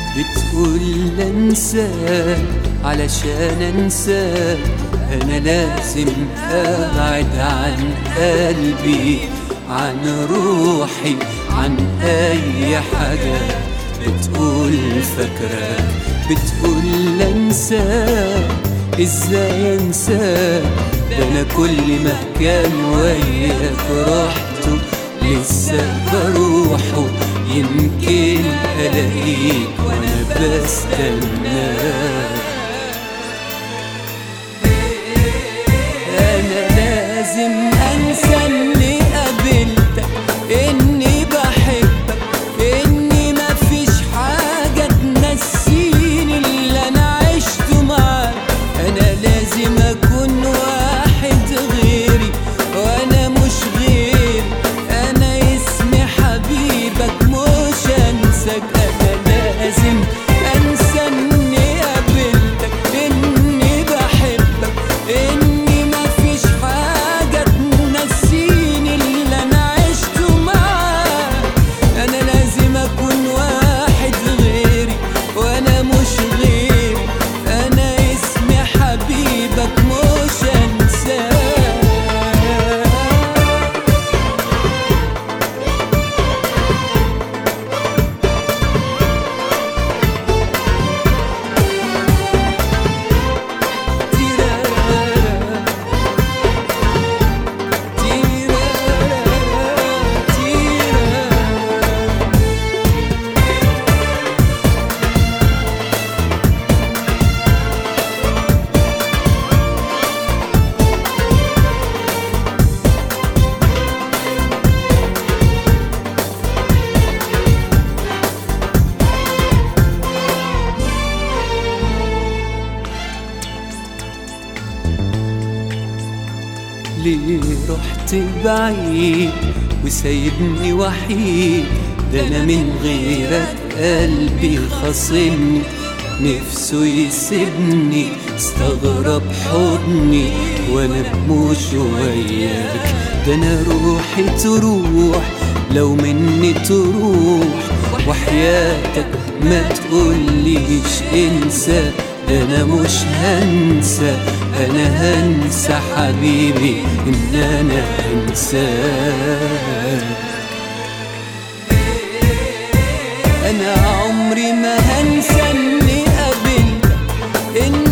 بتقول انساك علشان انساك انا لازم ابعد عن قلبي عن روحي عن اي حاجة بتقول فاكراك بتقول انساك ازاي انساك ده انا كل ما كان وياك رحته لسه بروحه يمكن الاقيك وانا بستناك انا لازم انسى اني قابلتك اني بحبك اني مفيش حاجة تنسيني اللي انا عشته معاك انا لازم اكون واحد غيري وانا مش غيري انا اسمي حبيبك مش انساك انا لازم انسى اني قابلتك اني بحبك اني مفيش حاجة تنسيني اللي انا عشته معاك انا لازم اكون واحد غيري وانا مش غيري انا اسمي حبيبك مش انساك تيرارا تيرارا تيرارا ليه رحت بعيد وسايبني وحيد ده انا من غيرك قلبي خاصمني نفسه يسيبني استغرب حضني وانا مش وياك ده انا روحي تروح لو مني تروح وحياتك ما تقوليش انسى ده انا مش هنسى انا هنسى حبيبي ان انا انساك انا عمري ما هنسى اني قابلتك ان